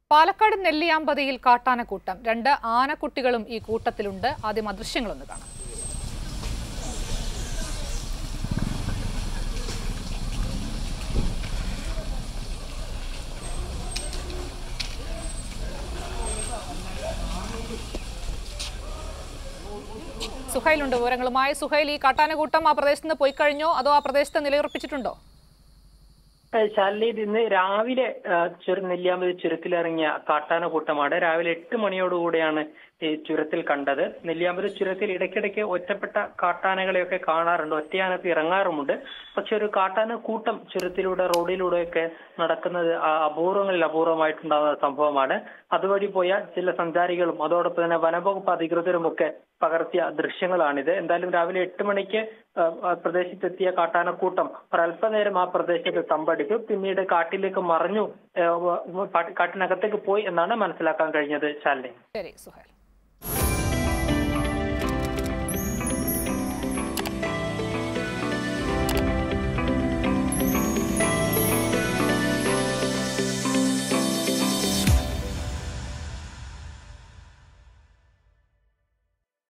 പാലക്കാട് നെല്ലിയാമ്പതിയിൽ കാട്ടാനക്കൂട്ടം രണ്ട് ആനക്കുട്ടികളും ഈ കൂട്ടത്തിലുണ്ട് ആദ്യം ആ ദൃശ്യങ്ങളൊന്ന് കാണാം സുഹൈലുണ്ട് വിവരങ്ങളുമായി സുഹൈൽ ഈ കാട്ടാനക്കൂട്ടം ആ പ്രദേശത്ത് നിന്ന് പോയി കഴിഞ്ഞോ അതോ ആ പ്രദേശത്ത് നിലയുറപ്പിച്ചിട്ടുണ്ടോ ശാലിനി ഇന്ന് രാവിലെ ആ, ചുര നെല്ലിയാമ്പതി ചുരത്തിലിറങ്ങിയ കാട്ടാനക്കൂട്ടമാണ് രാവിലെ എട്ട് മണിയോടുകൂടിയാണ് ഈ ചുരത്തിൽ കണ്ടത് നെല്ലിയാമ്പതി ചുരത്തിൽ ഇടയ്ക്കിടയ്ക്ക് ഒറ്റപ്പെട്ട കാട്ടാനകളെയൊക്കെ കാണാറുണ്ട് ഒറ്റയാനത്ത് ഇറങ്ങാറുമുണ്ട് പക്ഷെ ഒരു കാട്ടാന കൂട്ടം ചുരത്തിലൂടെ റോഡിലൂടെയൊക്കെ നടക്കുന്നത് ആ അപൂർവങ്ങളിൽ അപൂർവമായിട്ടുണ്ടാകുന്ന സംഭവമാണ് അതുവഴി പോയ ചില സഞ്ചാരികളും അതോടൊപ്പം തന്നെ വനംവകുപ്പ് അധികൃതരുമൊക്കെ പകർത്തിയ ദൃശ്യങ്ങളാണിത് എന്തായാലും രാവിലെ എട്ട് മണിക്ക് ആ, ആ പ്രദേശത്തെത്തിയ കാട്ടാനക്കൂട്ടം ഒരല്പനേരം ആ പ്രദേശത്ത് തമ്പടിച്ചു പിന്നീട് കാട്ടിലേക്ക് മറഞ്ഞു ആ, വ- കാട്ടിനകത്തേക്ക് പോയി എന്നാണ് മനസ്സിലാക്കാൻ കഴിഞ്ഞത് ശാലിനി ശരി സുഹൈൽ